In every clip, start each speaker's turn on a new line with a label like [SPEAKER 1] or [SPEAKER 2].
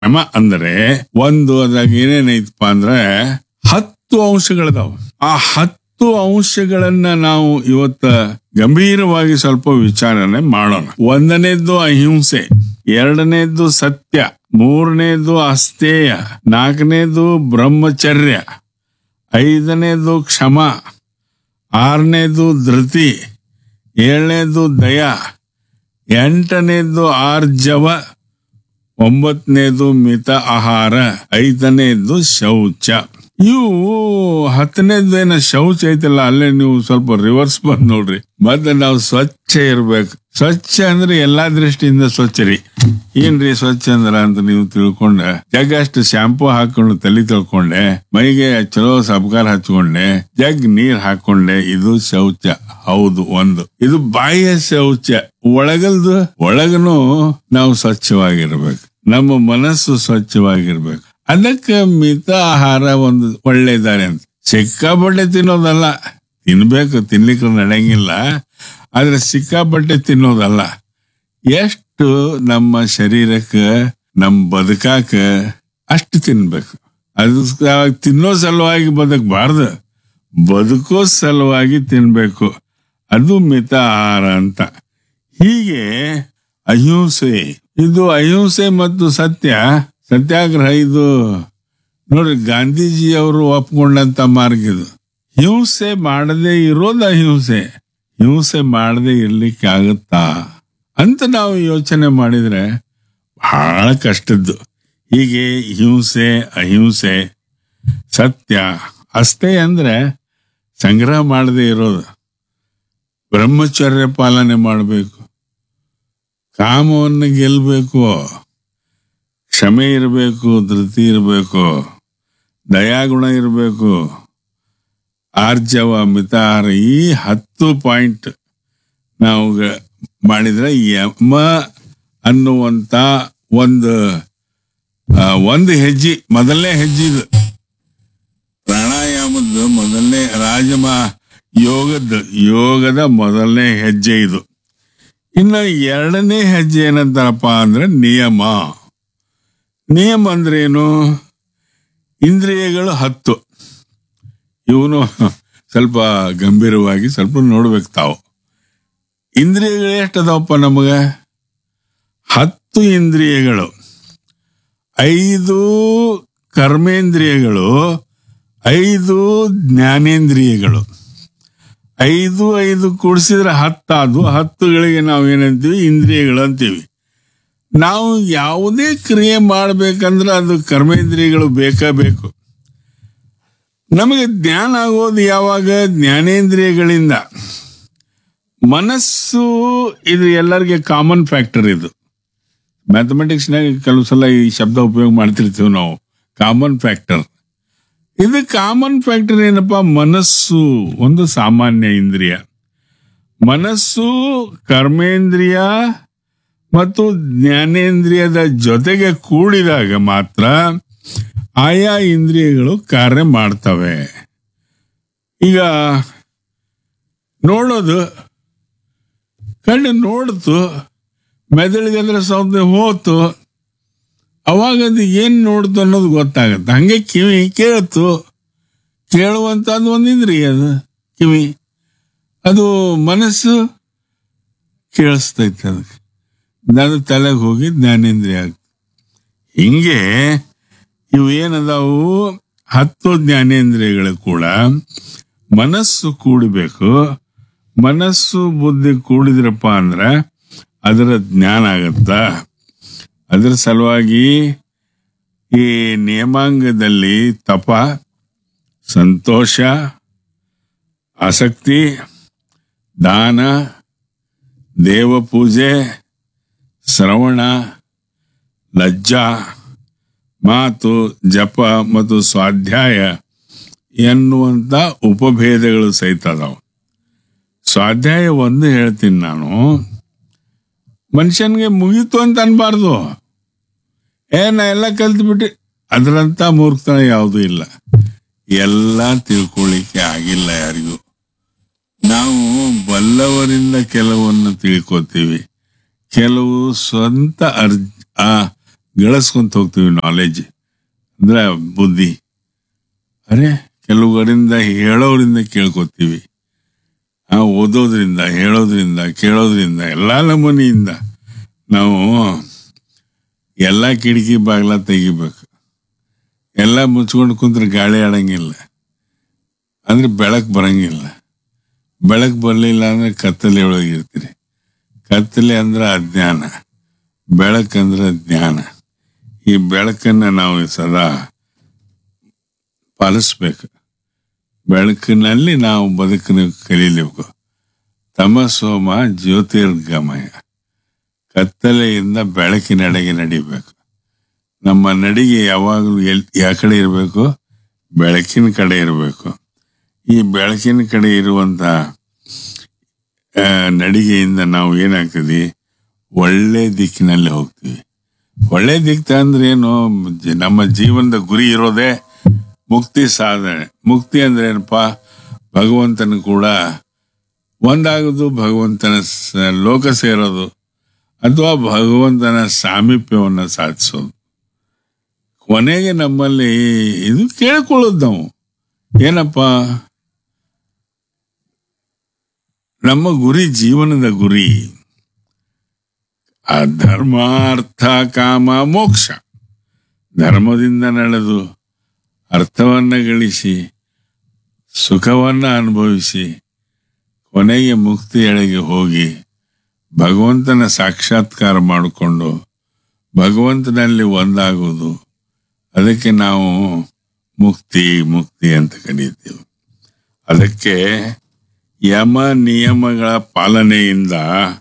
[SPEAKER 1] ಕ್ರಮ ಅಂದ್ರೆ ಒಂದು ಅದ್ರಾಗ ಏನೇನೈತಪ್ಪ ಅಂದ್ರೆ ಹತ್ತು ಅಂಶಗಳದಾವ ಆ ಹತ್ತು ಅಂಶಗಳನ್ನ ನಾವು ಇವತ್ತ ಗಂಭೀರವಾಗಿ ಸ್ವಲ್ಪ ವಿಚಾರಣೆ ಮಾಡೋಣ ಒಂದನೇದ್ದು ಅಹಿಂಸೆ ಎರಡನೇದ್ದು ಸತ್ಯ ಮೂರನೇದು ಅಸ್ತೇಯ ನಾಲ್ಕನೇದು ಬ್ರಹ್ಮಚರ್ಯ ಐದನೇದು ಕ್ಷಮ ಆರನೇದು ಧೃತಿ ಏಳನೇದು ದಯ ಎಂಟನೇದು ಆರ್ಜವ ಒಂಬತ್ತನೇದು ಮಿತ ಆಹಾರ ಐದನೇದು ಶೌಚ ಇವು ಹತ್ತನೇದು ಏನ ಶೌಚ ಐತಲ್ಲ ಅಲ್ಲೇ ನೀವು ಸ್ವಲ್ಪ ರಿವರ್ಸ್ ಬಂದ್ ನೋಡ್ರಿ ಮತ್ತೆ ನಾವು ಸ್ವಚ್ಛ ಇರ್ಬೇಕು ಸ್ವಚ್ಛ ಅಂದ್ರೆ ಎಲ್ಲಾ ದೃಷ್ಟಿಯಿಂದ ಸ್ವಚ್ಛ ರೀ ಏನ್ರಿ ಸ್ವಚ್ಛ ಅಂದ್ರ ಅಂತ ನೀವು ತಿಳ್ಕೊಂಡ ಜಗ್ ಅಷ್ಟು ಶಾಂಪೂ ಹಾಕೊಂಡು ತಲೆ ತೊಳ್ಕೊಂಡೆ ಮೈಗೆ ಚಲೋ ಸಬ್ಕಾರ ಹಚ್ಕೊಂಡೆ ಜಗ್ ನೀರ್ ಹಾಕೊಂಡೆ ಇದು ಶೌಚ ಹೌದು ಒಂದು ಇದು ಬಾಹ್ಯ ಶೌಚ ಒಳಗಲ್ದು ಒಳಗನು ನಾವು ಸ್ವಚ್ಛವಾಗಿರ್ಬೇಕು ನಮ್ಮ ಮನಸ್ಸು ಸ್ವಚ್ಛವಾಗಿರ್ಬೇಕು ಅದಕ್ಕೆ ಮಿತ ಆಹಾರ ಒಂದು ಒಳ್ಳೆ ದಾರಿ ಅಂತ ಸಿಕ್ಕಾಪಟ್ಟೆ ತಿನ್ನೋದಲ್ಲ ತಿನ್ಬೇಕು ತಿನ್ಲಿಕ್ಕೆ ನಡೆಯಂಗಿಲ್ಲ ಆದ್ರೆ ಸಿಕ್ಕಾಪಟ್ಟೆ ತಿನ್ನೋದಲ್ಲ ಎಷ್ಟು ನಮ್ಮ ಶರೀರಕ್ಕೆ ನಮ್ಮ ಬದುಕಾಕ ಅಷ್ಟು ತಿನ್ಬೇಕು ಅದು ತಿನ್ನೋ ಸಲುವಾಗಿ ಬದುಕಬಾರ್ದು ಬದುಕೋ ಸಲುವಾಗಿ ತಿನ್ಬೇಕು ಅದು ಮಿತ ಆಹಾರ ಅಂತ ಹೀಗೆ ಅಹಿಂಸೆ ಇದು ಅಹಿಂಸೆ ಮತ್ತು ಸತ್ಯ ಸತ್ಯಾಗ್ರಹ ಇದು ನೋಡ್ರಿ ಗಾಂಧೀಜಿ ಅವರು ಒಪ್ಕೊಂಡಂತ ಮಾರ್ಗ ಇದು ಹಿಂಸೆ ಮಾಡದೇ ಇರೋದು ಅಹಿಂಸೆ ಹಿಂಸೆ ಮಾಡದೇ ಇರ್ಲಿಕ್ಕೆ ಆಗುತ್ತಾ ಅಂತ ನಾವು ಯೋಚನೆ ಮಾಡಿದ್ರೆ ಬಹಳ ಕಷ್ಟದ್ದು ಹೀಗೆ ಹಿಂಸೆ ಅಹಿಂಸೆ ಸತ್ಯ ಅಷ್ಟೇ ಅಂದ್ರೆ ಸಂಗ್ರಹ ಮಾಡದೇ ಇರೋದು ಬ್ರಹ್ಮಚರ್ಯ ಪಾಲನೆ ಮಾಡಬೇಕು ಕಾಮವನ್ನು ಗೆಲ್ಲಬೇಕು ಕ್ಷಮೆ ಇರಬೇಕು ಧೃತಿ ಇರಬೇಕು ದಯಾಗುಣ ಇರಬೇಕು ಆರ್ಜವ ಮಿತಾರ ಈ ಹತ್ತು ಪಾಯಿಂಟ್ ನಾವು ಗ- ಮಾಡಿದ್ರೆ ಯಮ ಅನ್ನುವಂತ ಒಂದು ಆ, ಒಂದು ಹೆಜ್ಜೆ ಮೊದಲನೇ ಹೆಜ್ಜೆ ಇದು ಪ್ರಾಣಾಯಾಮದ ಮೊದಲನೇ ರಾಜಮ ಯೋಗದ ಯೋಗದ ಮೊದಲನೇ ಹೆಜ್ಜೆ ಇದು ಇನ್ನು ಎರಡನೇ ಹೆಜ್ಜೆ ಏನಂತಾರಪ್ಪ ಅಂದ್ರೆ ನಿಯಮ ನಿಯಮ ಅಂದ್ರೇನು ಇಂದ್ರಿಯಗಳು ಹತ್ತು ಇವನು ಸ್ವಲ್ಪ ಗಂಭೀರವಾಗಿ ಸ್ವಲ್ಪ ನೋಡ್ಬೇಕು ತಾವು ಇಂದ್ರಿಯಗಳು ಎಷ್ಟದವಪ್ಪ ನಮಗ ಹತ್ತು ಇಂದ್ರಿಯಗಳು ಐದು ಕರ್ಮೇಂದ್ರಿಯಗಳು ಐದು ಜ್ಞಾನೇಂದ್ರಿಯಗಳು ಐದು ಐದು ಕೂಡಿಸಿದ್ರೆ ಹತ್ತಾದು ಹತ್ತುಗಳಿಗೆ ನಾವು ಏನಂತೀವಿ ಇಂದ್ರಿಯಗಳು ಅಂತೀವಿ ನಾವು ಯಾವುದೇ ಕ್ರಿಯೆ ಮಾಡ್ಬೇಕಂದ್ರೆ ಅದು ಕರ್ಮೇಂದ್ರಿಯಗಳು ಬೇಕೇ ಬೇಕು ನಮಗೆ ಜ್ಞಾನ ಆಗೋದು ಯಾವಾಗ ಜ್ಞಾನೇಂದ್ರಿಯಗಳಿಂದ ಮನಸ್ಸು ಇದು ಎಲ್ಲರಿಗೆ ಕಾಮನ್ ಫ್ಯಾಕ್ಟರ್ ಇದು ಮ್ಯಾಥಮೆಟಿಕ್ಸ್ನಾಗ ಕೆಲವು ಸಲ ಈ ಶಬ್ದ ಉಪಯೋಗ ಮಾಡ್ತಿರ್ತೀವಿ ನಾವು ಕಾಮನ್ ಫ್ಯಾಕ್ಟರ್ ಇದು ಕಾಮನ್ ಫ್ಯಾಕ್ಟರ್ ಏನಪ್ಪಾ ಮನಸ್ಸು ಒಂದು ಸಾಮಾನ್ಯ ಇಂದ್ರಿಯ ಮನಸ್ಸು ಕರ್ಮೇಂದ್ರಿಯ ಮತ್ತು ಜ್ಞಾನೇಂದ್ರಿಯದ ಜೊತೆಗೆ ಕೂಡಿದಾಗ ಮಾತ್ರ ಆಯಾ ಇಂದ್ರಿಯಗಳು ಕಾರ್ಯ ಮಾಡ್ತವೆ ಈಗ ನೋಡೋದು ಕಣ್ಣು ನೋಡ್ತು ಮೆದುಳಿಗೆ ಅದ್ರ ಸೌಂದ ಹೋತು ಅವಾಗ ಅದು ಏನ್ ನೋಡ್ತು ಅನ್ನೋದು ಗೊತ್ತಾಗತ್ತೆ ಹಂಗೆ ಕಿವಿ ಕೇಳ್ತು ಕೇಳುವಂತದ್ದು ಒಂದು ಇಂದ್ರಿಯ ಅದು ಕಿವಿ ಅದು ಮನಸ್ಸು ಕೇಳಿಸ್ತೈತೆ ಅದಕ್ಕೆ ಅದು ತಲೆಗೆ ಹೋಗಿ ಜ್ಞಾನೇಂದ್ರಿಯ ಆಗ್ತದೆ ಹಿಂಗೆ ಇವು ಏನದಾವು ಹತ್ತು ಜ್ಞಾನೇಂದ್ರಿಯಗಳು ಕೂಡ ಮನಸ್ಸು ಕೂಡಬೇಕು ಮನಸ್ಸು ಬುದ್ಧಿ ಕೂಡಿದ್ರಪ್ಪ ಅಂದ್ರೆ ಅದರ ಜ್ಞಾನ ಆಗತ್ತ ಅದರ ಸಲುವಾಗಿ ಈ ನಿಯಮಾಂಗದಲ್ಲಿ ತಪ ಸಂತೋಷ ಆಸಕ್ತಿ ದಾನ ದೇವ ಪೂಜೆ ಶ್ರವಣ ಲಜ್ಜಾ ಮಾತು ಜಪ ಮತ್ತು ಸ್ವಾಧ್ಯಾಯ ಎನ್ನುವಂತ ಉಪಭೇದಗಳು ಸಹಿತ ಅದಾವ ಸ್ವಾಧ್ಯಾಯ ಒಂದು ಹೇಳ್ತೀನಿ ನಾನು ಮನುಷ್ಯನ್ಗೆ ಮುಗೀತು ಅಂತ ಅನ್ಬಾರ್ದು ಏ ನಾ ಎಲ್ಲ ಕಲ್ತ್ಬಿಟ್ಟು ಅದರಂತ ಮೂರ್ಖತನ ಯಾವುದೂ ಇಲ್ಲ ಎಲ್ಲ ತಿಳ್ಕೊಳ್ಳಿಕ್ಕೆ ಆಗಿಲ್ಲ ಯಾರಿಗೂ ನಾವು ಬಲ್ಲವರಿಂದ ಕೆಲವನ್ನು ತಿಳ್ಕೊತೀವಿ ಕೆಲವು ಸ್ವಂತ ಅರ್ಜ್ ಆ ಗಳಿಸ್ಕೊಂತ ಹೋಗ್ತೀವಿ ನಾಲೆಜ್ ಅಂದ್ರೆ ಬುದ್ಧಿ ಅರೆ ಕೆಲವರಿಂದ ಹೇಳೋರಿಂದ ಕೇಳ್ಕೊತೀವಿ ಆ ಓದೋದ್ರಿಂದ ಹೇಳೋದ್ರಿಂದ ಕೇಳೋದ್ರಿಂದ ಎಲ್ಲ ನಮೂನಿಯಿಂದ ನಾವು ಎಲ್ಲ ಕಿಟಕಿ ಬಾಗ್ಲ ತೆಗಿಬೇಕು ಎಲ್ಲ ಮುಚ್ಕೊಂಡು ಕುಂತ್ರೆ ಗಾಳಿ ಆಡಂಗಿಲ್ಲ ಅಂದ್ರೆ ಬೆಳಕು ಬರಂಗಿಲ್ಲ ಬೆಳಕು ಬರಲಿಲ್ಲ ಅಂದ್ರೆ ಕತ್ತಲೆ ಒಳಗಿರ್ತೀರಿ ಕತ್ತಲೆ ಅಂದ್ರೆ ಅಜ್ಞಾನ ಬೆಳಕಂದ್ರೆ ಜ್ಞಾನ ಈ ಬೆಳಕನ್ನು ನಾವು ಸದಾ ಪಾಲಿಸ್ಬೇಕು ಬೆಳಕಿನಲ್ಲಿ ನಾವು ಬದುಕನ್ನು ಕಲೀಬೇಕು ತಮಸೋಮ ಜ್ಯೋತಿರ್ಗಮಯ ಕತ್ತಲೆಯಿಂದ ಬೆಳಕಿನೆಡೆಗೆ ನಡಿಬೇಕು ನಮ್ಮ ನಡಿಗೆ ಯಾವಾಗಲೂ ಎಲ್ ಯಾವ ಕಡೆ ಇರಬೇಕು ಬೆಳಕಿನ ಕಡೆ ಇರಬೇಕು ಈ ಬೆಳಕಿನ ಕಡೆ ಇರುವಂತ ಆ, ನಡಿಗೆಯಿಂದ ನಾವು ಏನಾಗ್ತದೆ ಒಳ್ಳೆ ದಿಕ್ಕಿನಲ್ಲಿ ಹೋಗ್ತೀವಿ ಒಳ್ಳೆ ದಿಕ್ಕು ಅಂದ್ರೆ ಏನು ಜ- ನಮ್ಮ ಜೀವನದ ಗುರಿ ಇರೋದೇ ಮುಕ್ತಿ ಸಾಧನೆ ಮುಕ್ತಿ ಅಂದ್ರೆ ಏನಪ್ಪಾ ಭಗವಂತನ ಕೂಡ ಒಂದಾಗೋದು ಭಗವಂತನ ಸ- ಲೋಕ ಸೇರೋದು ಅಥವಾ ಭಗವಂತನ ಸಾಮೀಪ್ಯವನ್ನು ಸಾಧಿಸೋದು ಕೊನೆಗೆ ನಮ್ಮಲ್ಲಿ ಇದು ಕೇಳ್ಕೊಳ್ಳೋದು ನಾವು ಏನಪ್ಪ ನಮ್ಮ ಗುರಿ ಜೀವನದ ಗುರಿ ಆ ಧರ್ಮ ಅರ್ಥ ಕಾಮ ಮೋಕ್ಷ ಧರ್ಮದಿಂದ ನಡೆದು ಅರ್ಥವನ್ನ ಗಳಿಸಿ ಸುಖವನ್ನ ಅನುಭವಿಸಿ ಕೊನೆಗೆ ಮುಕ್ತಿಯೆಡೆಗೆ ಹೋಗಿ ಭಗವಂತನ ಸಾಕ್ಷಾತ್ಕಾರ ಮಾಡಿಕೊಂಡು ಭಗವಂತನಲ್ಲಿ ಒಂದಾಗುವುದು ಅದಕ್ಕೆ ನಾವು ಮುಕ್ತಿ ಮುಕ್ತಿ ಅಂತ ಕರೀತೀವಿ ಅದಕ್ಕೆ ಯಮ ನಿಯಮಗಳ ಪಾಲನೆಯಿಂದ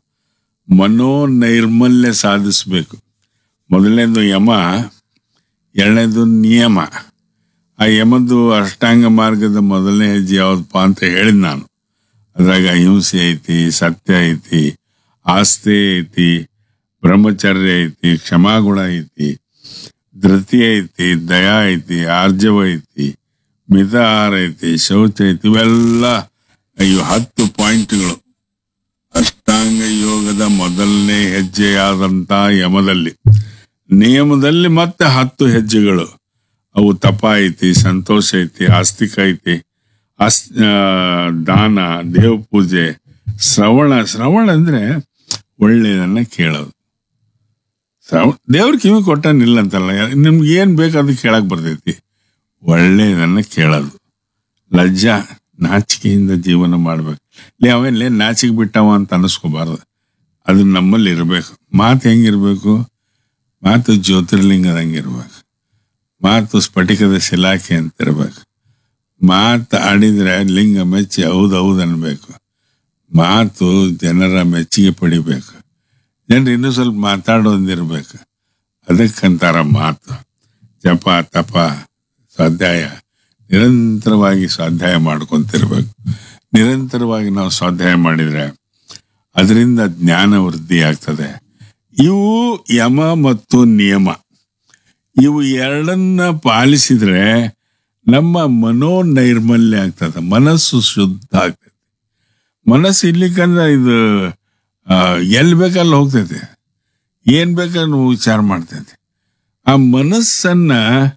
[SPEAKER 1] ಮನೋನೈರ್ಮಲ್ಯ ಸಾಧಿಸಬೇಕು ಮೊದಲನೇದು ಯಮ ಎರಡನೇದು ನಿಯಮ ಆ ಯಮದ್ದು ಅಷ್ಟಾಂಗ ಮಾರ್ಗದ ಮೊದಲನೇ ಹೆಜ್ಜೆ ಯಾವ್ದಪ್ಪ ಅಂತ ಹೇಳಿದ್ ನಾನು ಅದ್ರಾಗ ಅಹಿಂಸೆ ಐತಿ ಸತ್ಯ ಐತಿ ಆಸ್ತಿ ಐತಿ ಬ್ರಹ್ಮಚರ್ಯ ಐತಿ ಕ್ಷಮಾಗುಣ ಐತಿ ಧೃತಿ ಐತಿ ದಯಾ ಐತಿ ಆರ್ಜವ ಐತಿ ಮಿತ ಆಹಾರ ಐತಿ ಶೌಚ ಐತಿ ಇವೆಲ್ಲ ಇವು ಹತ್ತು ಪಾಯಿಂಟ್ಗಳು ಅಷ್ಟಾಂಗ ಯೋಗದ ಮೊದಲನೇ ಹೆಜ್ಜೆಯಾದಂತ ಯಮದಲ್ಲಿ ನಿಯಮದಲ್ಲಿ ಮತ್ತೆ ಹತ್ತು ಹೆಜ್ಜೆಗಳು ಅವು ತಪ ಐತಿ ಸಂತೋಷ ಐತಿ ಆಸ್ತಿಕ ಐತಿ ಅಸ್ ಆ, ದಾನ ದೇವ ಪೂಜೆ ಶ್ರವಣ ಶ್ರವಣ ಅಂದ್ರೆ ಒಳ್ಳೆಯದನ್ನ ಕೇಳೋದು ಶ್ರವಣ ದೇವ್ರ ಕಿವಿ ಕೊಟ್ಟನಿಲ್ಲ ಅಂತಲ್ಲ ನಿಮ್ಗೆ ಏನ್ ಬೇಕು ಅದು ಕೇಳಕ್ ಬರ್ತೈತಿ ಒಳ್ಳೆಯದನ್ನ ಕೇಳೋದು ಲಜ್ಜಾ ನಾಚಿಕೆಯಿಂದ ಜೀವನ ಮಾಡ್ಬೇಕು ಲೇ ಅವೇನ್ಲೇ ನಾಚಿಕೆ ಬಿಟ್ಟವ ಅಂತ ಅನಿಸ್ಕೋಬಾರ್ದು ಅದು ನಮ್ಮಲ್ಲಿ ಇರಬೇಕು ಮಾತು ಹೆಂಗಿರ್ಬೇಕು ಮಾತು ಜ್ಯೋತಿರ್ಲಿಂಗದಂಗೆ ಇರ್ಬೇಕು ಮಾತು ಸ್ಫಟಿಕದ ಶಿಲಾಖೆ ಅಂತ ಇರ್ಬೇಕು ಮಾತು ಆಡಿದ್ರೆ ಲಿಂಗ ಮೆಚ್ಚಿ ಹೌದು ಹೌದು ಅನ್ಬೇಕು ಮಾತು ಜನರ ಮೆಚ್ಚುಗೆ ಪಡಿಬೇಕು ಜನರು ಇನ್ನೂ ಸ್ವಲ್ಪ ಮಾತಾಡೋದಿರ್ಬೇಕು ಅದಕ್ಕಂತಾರ ಮಾತು ಜಪ ತಪ ಸ್ವಾಧ್ಯಾಯ ನಿರಂತರವಾಗಿ ಸ್ವಾಧ್ಯಾಯ ಮಾಡ್ಕೊಂತಿರ್ಬೇಕು ನಿರಂತರವಾಗಿ ನಾವು ಸ್ವಾಧ್ಯಾಯ ಮಾಡಿದ್ರೆ ಅದರಿಂದ ಜ್ಞಾನ ವೃದ್ಧಿ ಆಗ್ತದೆ ಇವು ಯಮ ಮತ್ತು ನಿಯಮ ಇವು ಎರಡನ್ನ ಪಾಲಿಸಿದ್ರೆ ನಮ್ಮ ಮನೋನೈರ್ಮಲ್ಯ ಆಗ್ತದೆ ಮನಸ್ಸು ಶುದ್ಧ ಆಗ್ತದೆ ಮನಸ್ಸು ಇರ್ಲಿಕ್ಕಂದ್ರೆ ಇದು ಆ, ಎಲ್ಲಿ ಬೇಕಲ್ಲಿ ಹೋಗ್ತೈತೆ ಏನ್ ಬೇಕಲ್ಲಿ ವಿಚಾರ ಮಾಡ್ತೈತೆ ಆ ಮನಸ್ಸನ್ನ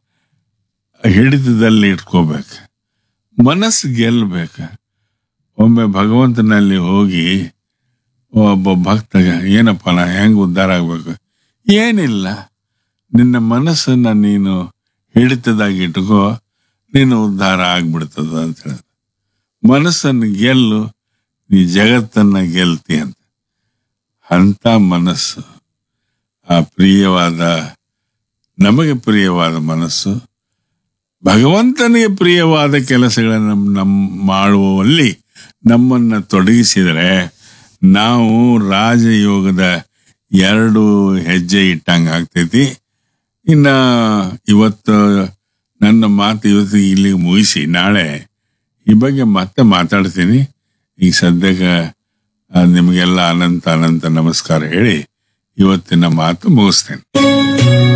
[SPEAKER 1] ಹಿಡಿತದಲ್ಲಿ ಇಟ್ಕೋಬೇಕು ಮನಸ್ಸು ಗೆಲ್ಬೇಕು ಒಮ್ಮೆ ಭಗವಂತನಲ್ಲಿ ಹೋಗಿ ಒಬ್ಬ ಭಕ್ತಗ ಏನಪ್ಪ ನಾ ಹೆಂಗ್ ಉದ್ಧಾರ ಆಗ್ಬೇಕು ಏನಿಲ್ಲ ನಿನ್ನ ಮನಸ್ಸನ್ನ ನೀನು ಹಿಡಿತದಾಗಿ ಇಟ್ಕೋ ನೀನು ಉದ್ಧಾರ ಆಗ್ಬಿಡ್ತದ ಅಂತ ಹೇಳಿದ ಮನಸ್ಸನ್ನು ಗೆಲ್ಲು ನೀ ಜಗತ್ತನ್ನ ಗೆಲ್ತಿ ಅಂತ ಅಂತ ಮನಸ್ಸು ಆ ಪ್ರಿಯವಾದ ನಮಗೆ ಪ್ರಿಯವಾದ ಮನಸ್ಸು ಭಗವಂತನಿಗೆ ಪ್ರಿಯವಾದ ಕೆಲಸಗಳನ್ನು ನಮ್ ಮಾಡುವಲ್ಲಿ ನಮ್ಮನ್ನ ತೊಡಗಿಸಿದರೆ ನಾವು ರಾಜಯೋಗದ ಎರಡು ಹೆಜ್ಜೆ ಇಟ್ಟಂಗ ಆಗ್ತೈತಿ ಇನ್ನ ಇವತ್ತು ನನ್ನ ಮಾತು ಇವತ್ತು ಇಲ್ಲಿಗೆ ಮುಗಿಸಿ ನಾಳೆ ಈ ಬಗ್ಗೆ ಮತ್ತೆ ಮಾತಾಡ್ತೀನಿ ಈಗ ಸದ್ಯಕ್ಕೆ ಆ, ನಿಮಗೆಲ್ಲ ಅನಂತ ಅನಂತ ನಮಸ್ಕಾರ ಹೇಳಿ ಇವತ್ತಿನ ಮಾತು ಮುಗಿಸ್ತೇನೆ